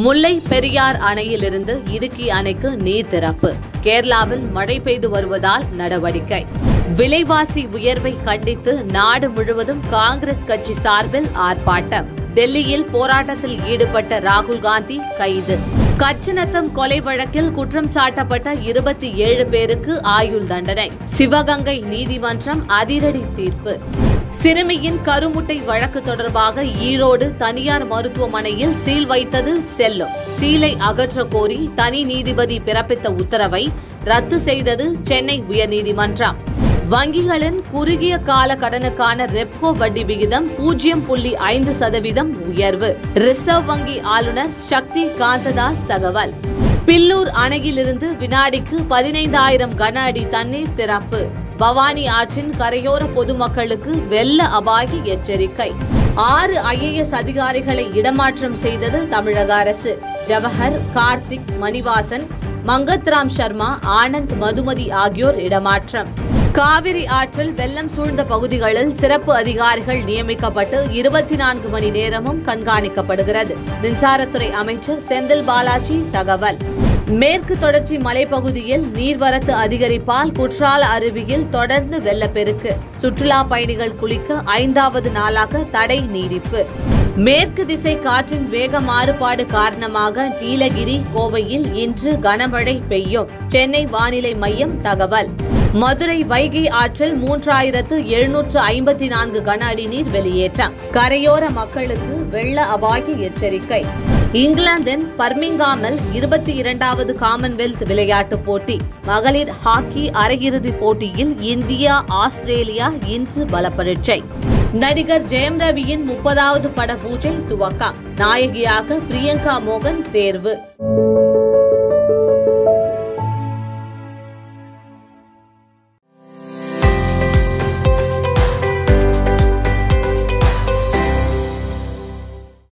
முல்லை பெரியார் அணையிலிருந்து இடுக்கி அணைக்கு நீர் திறப்பு கேரளாவில் மழை பெய்து வருவதால் நடவடிக்கை விலைவாசி உயர்வை கண்டித்து நாடு முழுவதும் காங்கிரஸ் கட்சி சார்பில் ஆர்ப்பாட்டம் டெல்லியில் போராட்டத்தில் ஈடுபட்ட ராகுல் காந்தி கைது கச்சநத்தம் கொலை வழக்கில் குற்றம் சாட்டப்பட்ட இருபத்தி ஏழு பேருக்கு ஆயுள் தண்டனை சிவகங்கை நீதிமன்றம் அதிரடி தீர்ப்பு சிறுமியின் கருமுட்டை வழக்கு தொடர்பாக ஈரோடு தனியார் மருத்துவமனையில் சீல் வைத்தது செல்லும் சீலை அகற்ற கோரி தனி நீதிபதி பிறப்பித்த உத்தரவை ரத்து செய்தது சென்னை உயர்நீதிமன்றம் வங்கிகளின் குறுகிய கால கடனுக்கான ரெப்கோ வட்டி விகிதம் பூஜ்ஜியம் புள்ளி ஐந்து சதவீதம் உயர்வு ரிசர்வ் வங்கி ஆளுநர் சக்தி காந்ததாஸ் தகவல் பில்லூர் அணையிலிருந்து வினாடிக்கு பதினைந்தாயிரம் கன அடி தண்ணீர் திறப்பு பவானி ஆற்றின் கரையோர பொதுமக்களுக்கு வெள்ள அபாய எச்சரிக்கை ஆறு ஐஏஎஸ் அதிகாரிகளை இடமாற்றம் செய்தது தமிழக அரசு ஜவஹர் கார்த்திக் மணிவாசன் மங்கத்ராம் சர்மா ஆனந்த் மதுமதி ஆகியோர் இடமாற்றம் காவிரி ஆற்றில் வெள்ளம் சூழ்ந்த பகுதிகளில் சிறப்பு அதிகாரிகள் நியமிக்கப்பட்டு இருபத்தி நான்கு மணி நேரமும் கண்காணிக்கப்படுகிறது மின்சாரத்துறை அமைச்சர் செந்தில் பாலாஜி தகவல் மேற்கு தொடர்ச்சி மலைப்பகுதியில் நீர்வரத்து அதிகரிப்பால் குற்றால அருவியில் தொடர்ந்து வெள்ளப்பெருக்கு சுற்றுலா பயணிகள் குளிக்க ஐந்தாவது நாளாக தடை நீடிப்பு மேற்கு திசை காற்றின் வேக மாறுபாடு காரணமாக நீலகிரி கோவையில் இன்று கனமழை பெய்யும் சென்னை வானிலை மையம் தகவல் மதுரை வைகை ஆற்றில் மூன்றாயிரத்து எழுநூற்று ஐம்பத்தி நான்கு கன அடி நீர் வெளியேற்றம் கரையோர மக்களுக்கு வெள்ள அபாய எச்சரிக்கை இங்கிலாந்தின் பர்மிங்காமில் இருபத்தி இரண்டாவது காமன்வெல்த் விளையாட்டுப் போட்டி மகளிர் ஹாக்கி அரையிறுதிப் போட்டியில் இந்தியா ஆஸ்திரேலியா இன்று பலப்பரீட்சை நடிகர் ஜெயம் ரவியின் முப்பதாவது பட பூஜை துவக்கம் நாயகியாக பிரியங்கா மோகன் தேர்வு